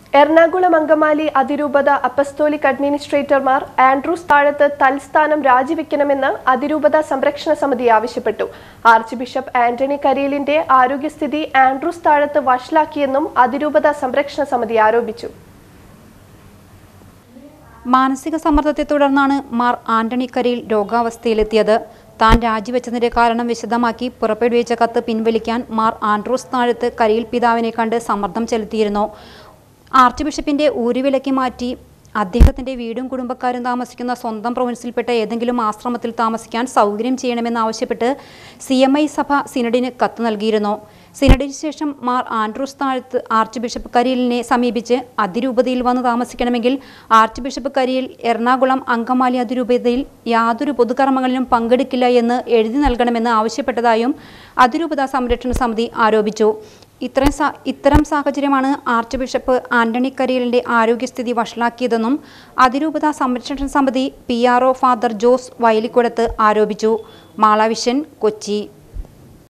എറണാകുളം അങ്കമാലി അതിരൂപത apostolic അഡ്മിനിസ്ട്രേറ്റർമാർ Andrews താഴത്ത് തൽസ്ഥാനം രാജിവെക്കണമെന്ന് അതിരൂപത സംരക്ഷണ സമിതി ആവശ്യപ്പെട്ടു ആർച്ച് ബിഷപ്പ് ആന്റണി കരിയലിന്റെ ആരോഗ്യസ്ഥിതി ആൻഡ്രൂസ് താഴത്ത് വഷളാക്കിയെന്നും അതിരൂപത സംരക്ഷണ സമിതി ആരോപിച്ചു മാനസിക സമ്മർദ്ദത്തെ തുടർന്നാണ് മാർ ആന്റണി കരിയിൽ രോഗാവസ്ഥയിലെത്തിയത് താൻ രാജിവെച്ചതിന്റെ കാരണം വിശദമാക്കി പുറപ്പെടുവിച്ച കത്ത് പിൻവലിക്കാൻ മാർ ആൻഡ്രൂസ് താഴത്ത് കരിയിൽ പിതാവിനെ കണ്ട് സമ്മർദ്ദം ചെലുത്തിയിരുന്നു ആർച്ച് ബിഷപ്പിന്റെ ഊരുവിലക്കി മാറ്റി അദ്ദേഹത്തിന്റെ വീടും കുടുംബക്കാരും താമസിക്കുന്ന സ്വന്തം പ്രൊവിൻസിൽപ്പെട്ട ഏതെങ്കിലും ആശ്രമത്തിൽ താമസിക്കാൻ സൗകര്യം ചെയ്യണമെന്നാവശ്യപ്പെട്ട് സി എം ഐ സഭ സിനഡിന് കത്ത് നൽകിയിരുന്നു സിനഡിന് ശേഷം മാർ ആൻഡ്രൂസ് താഴത്ത് ആർച്ച് ബിഷപ്പ് കരിയലിനെ സമീപിച്ച് അതിരൂപതയിൽ വന്ന് താമസിക്കണമെങ്കിൽ ആർച്ച് ബിഷപ്പ് കരിയൽ എറണാകുളം അങ്കമാലി അതിരൂപതയിൽ യാതൊരു പൊതുകർമ്മങ്ങളിലും പങ്കെടുക്കില്ല എന്ന് എഴുതി നൽകണമെന്ന് ആവശ്യപ്പെട്ടതായും അതിരൂപത സംരക്ഷണ സമിതി ആരോപിച്ചു ഇത്തരം സാ ഇത്തരം സാഹചര്യമാണ് ആർച്ച് ബിഷപ്പ് ആന്റണി കരിയലിന്റെ ആരോഗ്യസ്ഥിതി വഷളാക്കിയതെന്നും അതിരൂപത സംരക്ഷണ സമിതി P R O father Jose Vayalikudath ആരോപിച്ചു മാളാവിഷൻ കൊച്ചി